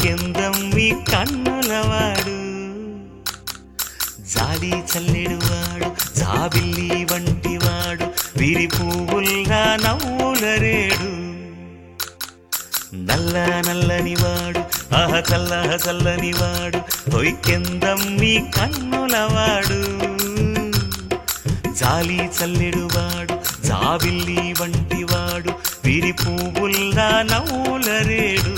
తొయ్కెందం మీ కన్నులవాడు జాలి చల్లెడువాడు జాబిల్లి వంటివాడు విరి పువ్వుల్లా నవ్వులరేడు నల్ల నల్లని వాడు ఆహ చల్ల చల్లని వాడు తొయ్కెందం మీ కన్నులవాడు జాలి చల్లెడువాడు జాబిల్లి వంటివాడు విరి పువ్వుల్లా నవ్వులరేడు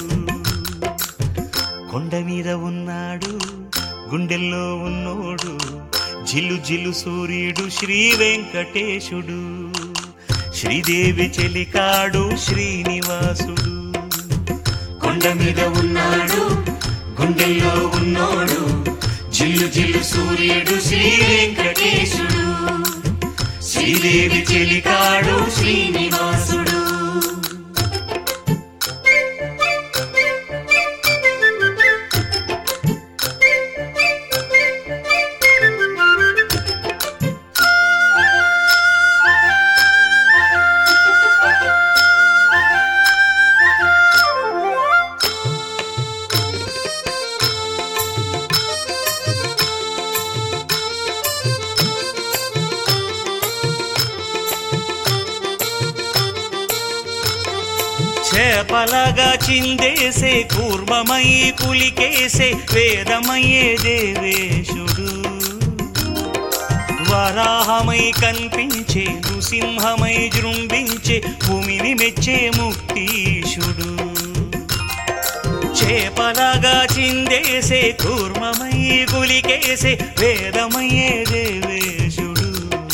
కొండ మీద ఉన్నాడు గుండెల్లో ఉన్నోడు జిల్లు జిల్లు సూర్యుడు శ్రీ వెంకటేశుడు శ్రీదేవి చెలికాడు శ్రీనివాసుడు కొండ మీద ఉన్నాడు గుండెల్లో ఉన్నోడు జిల్లు జిల్లు సూర్యుడు శ్రీ వెంకటేశుడు శ్రీదేవి చెలికాడు శ్రీనివాసుడు చేపలగా చిందేసే కూర్మమై పులికేసే వేదమయ్యే దేవేశుడు వరాహమై కనిపించే నృసింహమై జృంభించే భూమిని మెచ్చే ముక్తీశుడు చేపలగా చిందేసే కూర్మమై పులికేసే వేదమయ్యే దేవేశుడు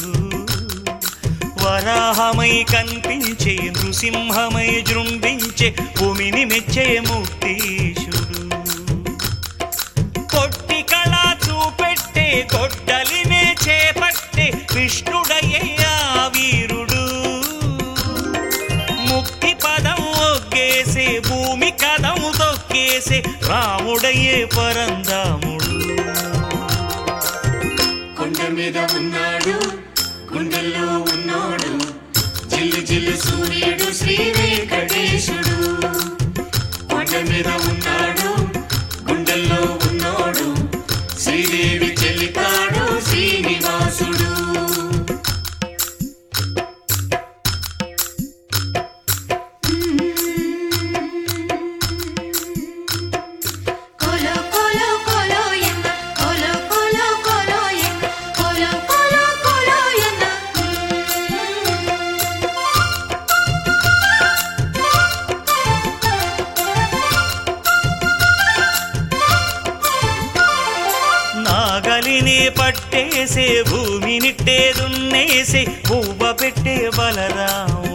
వరాహమై కనిపించే నృసింహమై జృంభించే భూమిని మెచ్చే ముక్తీశుడు కొట్టి కళ చూపెట్టే కొట్టలినే చేపట్టే విష్ణుడయ్యా వీరుడు ముక్తి పదం ఒగ్గేసే భూమి కదం తొక్కేసే రాముడయ్యే పరందాముడు కొండ మీద ఉన్నాడు గుండెల్లో ఉన్నాడు జిల్లు జిల్లు సూర్యుడు శ్రీ వెంకటేశుడు కొండ మీద ఉన్నాడు గుండెల్లో ఉన్నాడు శ్రీదేవి చెల్లికాడు శ్రీనివాసుడు కోలో కోలో కోలో ఎన్న కోలో కోలో కోలో ఎన్న కోలో కోలో కోలో ఎన్న నాగలిని పట్టేసే భూమినిట్టే దున్నేసే పువ్వ పెట్టే బలరాముడు